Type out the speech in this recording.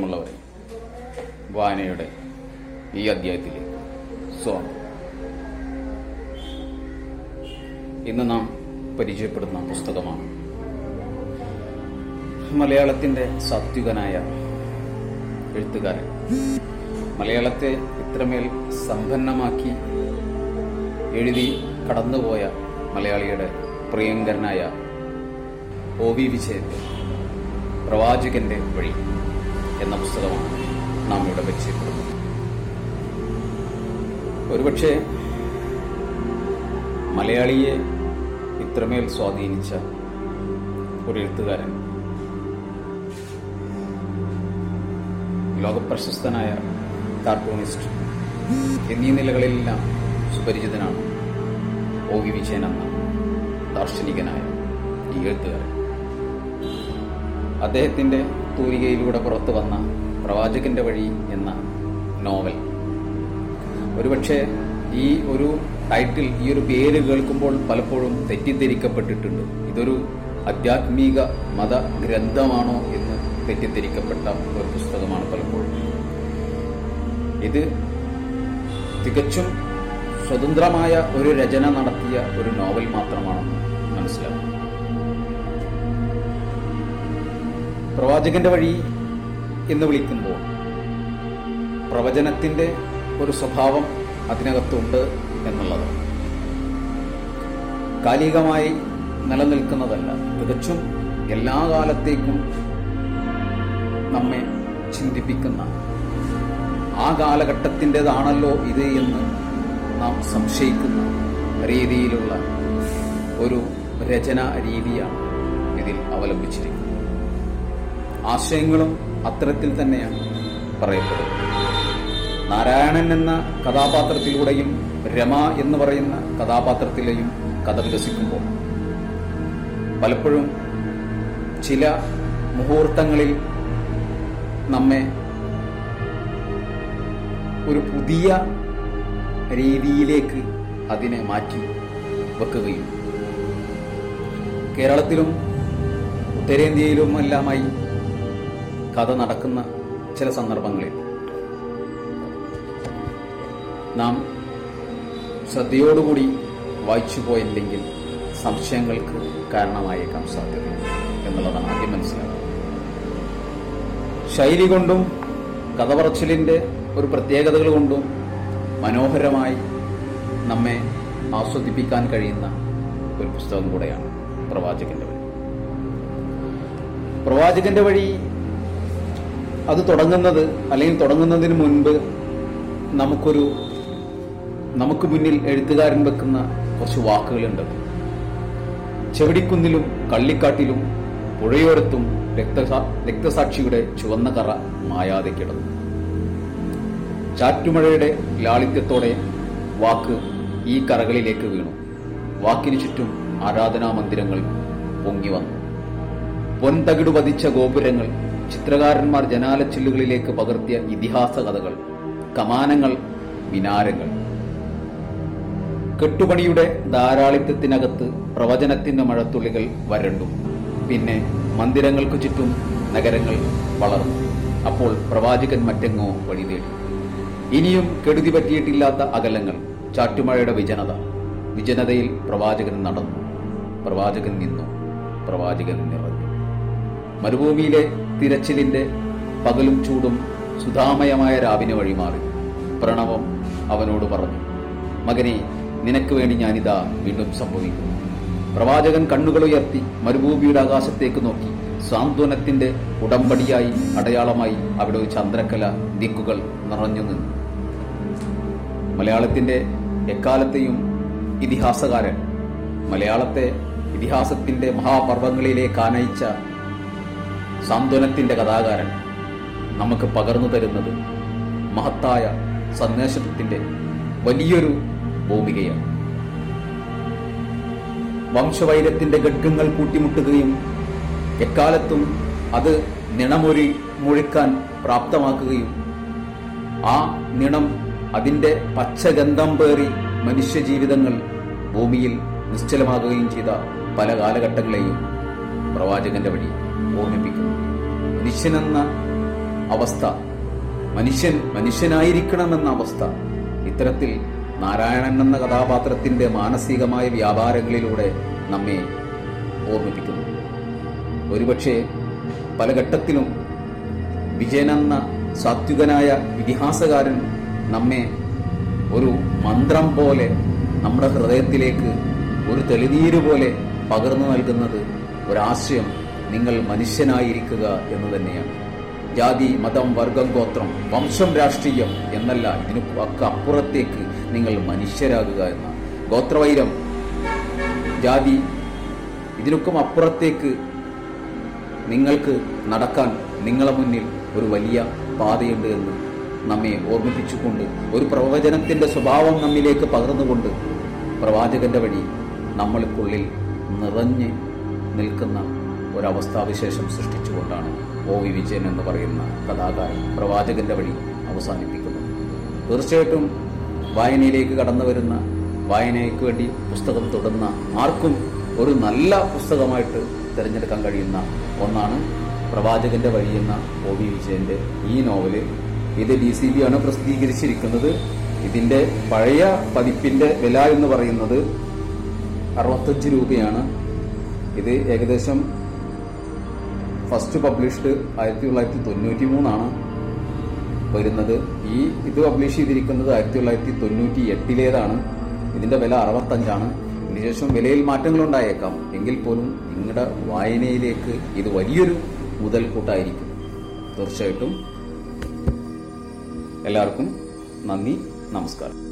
പ്രിയമുള്ളവരെ വായനയുടെ ഈ അധ്യായത്തിലേക്ക് സ്വാഗതം ഇന്ന് നാം പരിചയപ്പെടുന്ന പുസ്തകമാണ് മലയാളത്തിന്റെ സാത്വികനായ എഴുത്തുകാരൻ മലയാളത്തെ ഇത്രമേൽ സമ്പന്നമാക്കി എഴുതി കടന്നുപോയ മലയാളിയുടെ പ്രിയങ്കരനായ ഒ വി വിജയന്റെ പ്രവാചകന്റെ വഴി എന്ന പുസ്തകമാണ് നാം ഇവിടെ പരിചയപ്പെടുന്നത് ഒരുപക്ഷെ മലയാളിയെ ഇത്രമേൽ സ്വാധീനിച്ച ഒരു എഴുത്തുകാരൻ ലോകപ്രശസ്തനായ കാർട്ടൂണിസ്റ്റ് എന്നീ നിലകളിലെല്ലാം സുപരിചിതനാണ് ഒ വി വിജയൻ എന്ന ദാർശനികനായ ഈ എഴുത്തുകാരൻ അദ്ദേഹത്തിന്റെ തൂലികയിലൂടെ പുറത്തു വന്ന പ്രവാചകന്റെ വഴി എന്ന നോവൽ ഒരുപക്ഷെ ഈ ഒരു ടൈറ്റിൽ ഈ ഒരു പേര് കേൾക്കുമ്പോൾ പലപ്പോഴും തെറ്റിദ്ധരിക്കപ്പെട്ടിട്ടുണ്ട് ഇതൊരു ആധ്യാത്മിക മത ഗ്രന്ഥമാണോ എന്ന് തെറ്റിദ്ധരിക്കപ്പെട്ട ഒരു പുസ്തകമാണ് പലപ്പോഴും ഇത് തികച്ചും സ്വതന്ത്രമായ ഒരു രചന നടത്തിയ ഒരു നോവൽ മാത്രമാണെന്ന് മനസ്സിലാക്കും പ്രവാചകന്റെ വഴി എന്ന് വിളിക്കുമ്പോൾ പ്രവചനത്തിന്റെ ഒരു സ്വഭാവം അതിനകത്തുണ്ട് എന്നുള്ളത് കാലികമായി നിലനിൽക്കുന്നതല്ല തികച്ചും എല്ലാ കാലത്തേക്കും നമ്മെ ചിന്തിപ്പിക്കുന്ന ആ കാലഘട്ടത്തിൻ്റെതാണല്ലോ ഇത് എന്ന് നാം സംശയിക്കുന്ന രീതിയിലുള്ള ഒരു രചനാ രീതിയാണ് ഇതിൽ അവലംബിച്ചിരിക്കുന്നത് ആശയങ്ങളും അത്തരത്തിൽ തന്നെയാണ് പറയപ്പെടുന്നത് നാരായണൻ എന്ന കഥാപാത്രത്തിലൂടെയും രമ എന്ന് പറയുന്ന കഥാപാത്രത്തിലെയും കഥ വികസിക്കുമ്പോൾ പലപ്പോഴും ചില മുഹൂർത്തങ്ങളിൽ നമ്മെ ഒരു പുതിയ രീതിയിലേക്ക് അതിനെ മാറ്റി വെക്കുകയും കേരളത്തിലും ഉത്തരേന്ത്യയിലും എല്ലാമായി കഥ നടക്കുന്ന ചില സന്ദർഭങ്ങളിൽ നാം ശ്രദ്ധയോടുകൂടി വായിച്ചു പോയില്ലെങ്കിൽ സംശയങ്ങൾക്ക് കാരണമായേക്കാം സാധ്യത എന്നുള്ളതാണ് ആദ്യം മനസ്സിലാക്കുന്നത് ശൈലി കൊണ്ടും കഥ പറച്ചിലിന്റെ ഒരു പ്രത്യേകതകൾ കൊണ്ടും മനോഹരമായി നമ്മെ ആസ്വദിപ്പിക്കാൻ കഴിയുന്ന ഒരു പുസ്തകം കൂടെയാണ് പ്രവാചകന്റെ വഴി പ്രവാചകന്റെ വഴി അത് തുടങ്ങുന്നത് അല്ലെങ്കിൽ തുടങ്ങുന്നതിന് മുൻപ് നമുക്കൊരു നമുക്ക് മുന്നിൽ എഴുത്തുകാരൻ വെക്കുന്ന കുറച്ച് വാക്കുകളുണ്ട് ചെവിടിക്കുന്നിലും കള്ളിക്കാട്ടിലും പുഴയോരത്തും രക്തസാ രക്തസാക്ഷിയുടെ ചുവന്ന കറ മായാതെ കിടന്നു ചാറ്റുമഴയുടെ ലാളിത്യത്തോടെ വാക്ക് ഈ കറകളിലേക്ക് വീണു വാക്കിനു ചുറ്റും ആരാധനാ മന്ദിരങ്ങൾ പൊങ്ങി വന്നു പൊൻതകിടു പതിച്ച ഗോപുരങ്ങൾ ചിത്രകാരന്മാർ ജനാലച്ചില്ലുകളിലേക്ക് പകർത്തിയ ഇതിഹാസ കഥകൾ കമാനങ്ങൾ മിനാരങ്ങൾ കെട്ടുപണിയുടെ ധാരാളിത്തത്തിനകത്ത് പ്രവചനത്തിന്റെ മഴത്തുള്ളികൾ വരണ്ടു പിന്നെ മന്ദിരങ്ങൾക്കു ചുറ്റും നഗരങ്ങൾ വളർന്നു അപ്പോൾ പ്രവാചകൻ മറ്റെങ്ങോ വഴി തേടി ഇനിയും കെടുതി പറ്റിയിട്ടില്ലാത്ത അകലങ്ങൾ ചാറ്റുമഴയുടെ വിജനത വിജനതയിൽ പ്രവാചകൻ നടന്നു പ്രവാചകൻ നിന്നു പ്രവാചകൻ നിറഞ്ഞു മരുഭൂമിയിലെ തിരച്ചിലിന്റെ പകലും ചൂടും സുധാമയമായ രാവിനെ വഴിമാറി പ്രണവം അവനോട് പറഞ്ഞു മകനെ നിനക്ക് വേണ്ടി ഞാനിതാ വീണ്ടും സംഭവിക്കുന്നു പ്രവാചകൻ കണ്ണുകൾ ഉയർത്തി മരുഭൂമിയുടെ ആകാശത്തേക്ക് നോക്കി സാന്ത്വനത്തിന്റെ ഉടമ്പടിയായി അടയാളമായി അവിടെ ഒരു ചന്ദ്രക്കല ദിക്കുകൾ നിറഞ്ഞു നിന്നു മലയാളത്തിന്റെ എക്കാലത്തെയും ഇതിഹാസകാരൻ മലയാളത്തെ ഇതിഹാസത്തിന്റെ മഹാപർവങ്ങളിലേക്ക് ആനയിച്ച സാന്ത്വനത്തിന്റെ കഥാകാരൻ നമുക്ക് പകർന്നു തരുന്നത് മഹത്തായ സന്ദേശത്തിന്റെ വലിയൊരു ഭൂമികയാണ് വംശവൈരത്തിന്റെ ഘഡ്ഗങ്ങൾ കൂട്ടിമുട്ടുകയും എക്കാലത്തും അത് നിണമൊരി മുഴുക്കാൻ പ്രാപ്തമാക്കുകയും ആ നിണം അതിന്റെ പച്ചഗന്ധം പേറി മനുഷ്യജീവിതങ്ങൾ ഭൂമിയിൽ നിശ്ചലമാകുകയും ചെയ്ത പല കാലഘട്ടങ്ങളെയും പ്രവാചകന്റെ വഴി ഓർമ്മിപ്പിക്കുന്നു മനുഷ്യനെന്ന അവസ്ഥ മനുഷ്യൻ മനുഷ്യനായിരിക്കണമെന്ന അവസ്ഥ ഇത്തരത്തിൽ നാരായണൻ എന്ന കഥാപാത്രത്തിന്റെ മാനസികമായ വ്യാപാരങ്ങളിലൂടെ നമ്മെ ഓർമ്മിപ്പിക്കുന്നു ഒരുപക്ഷെ പല ഘട്ടത്തിലും വിജയനെന്ന സാത്വികനായ ഇതിഹാസകാരൻ നമ്മെ ഒരു മന്ത്രം പോലെ നമ്മുടെ ഹൃദയത്തിലേക്ക് ഒരു തെളിനീര് പോലെ പകർന്നു നൽകുന്നത് ഒരാശയം നിങ്ങൾ മനുഷ്യനായിരിക്കുക എന്ന് തന്നെയാണ് ജാതി മതം വർഗം ഗോത്രം വംശം രാഷ്ട്രീയം എന്നല്ല ഇതിനു ഒക്കെ അപ്പുറത്തേക്ക് നിങ്ങൾ മനുഷ്യരാകുക എന്ന ഗോത്രവൈരം ജാതി ഇതിനൊക്കെ അപ്പുറത്തേക്ക് നിങ്ങൾക്ക് നടക്കാൻ നിങ്ങളെ മുന്നിൽ ഒരു വലിയ പാതയുണ്ട് എന്ന് നമ്മെ ഓർമ്മിപ്പിച്ചുകൊണ്ട് ഒരു പ്രവചനത്തിന്റെ സ്വഭാവം നമ്മിലേക്ക് പകർന്നുകൊണ്ട് പ്രവാചകന്റെ വഴി നമ്മൾക്കുള്ളിൽ നിറഞ്ഞ് നിൽക്കുന്ന ഒരവസ്ഥാവിശേഷം സൃഷ്ടിച്ചുകൊണ്ടാണ് ഒ വി വിജയൻ എന്ന് പറയുന്ന കഥാകാരൻ പ്രവാചകന്റെ വഴി അവസാനിപ്പിക്കുന്നത് തീർച്ചയായിട്ടും വായനയിലേക്ക് കടന്നു വരുന്ന വായനയ്ക്ക് വേണ്ടി പുസ്തകം തൊടുന്ന ആർക്കും ഒരു നല്ല പുസ്തകമായിട്ട് തിരഞ്ഞെടുക്കാൻ കഴിയുന്ന ഒന്നാണ് പ്രവാചകന്റെ വഴി എന്ന ഒ വി വിജയന്റെ ഈ നോവല് ഇത് ഡി സി ബി ആണ് പ്രസിദ്ധീകരിച്ചിരിക്കുന്നത് ഇതിന്റെ പഴയ പതിപ്പിന്റെ വില എന്ന് പറയുന്നത് അറുപത്തഞ്ച് രൂപയാണ് ഇത് ഏകദേശം ഫസ്റ്റ് പബ്ലിഷ്ഡ് ആയിരത്തി തൊള്ളായിരത്തി തൊണ്ണൂറ്റി മൂന്നാണ് വരുന്നത് ഈ ഇത് പബ്ലിഷ് ചെയ്തിരിക്കുന്നത് ആയിരത്തി തൊള്ളായിരത്തി തൊണ്ണൂറ്റി എട്ടിലേതാണ് ഇതിന്റെ വില അറുപത്തഞ്ചാണ് ഇതിനുശേഷം വിലയിൽ മാറ്റങ്ങൾ ഉണ്ടായേക്കാം എങ്കിൽ പോലും നിങ്ങളുടെ വായനയിലേക്ക് ഇത് വലിയൊരു മുതൽക്കൂട്ടായിരിക്കും തീർച്ചയായിട്ടും എല്ലാവർക്കും നന്ദി നമസ്കാരം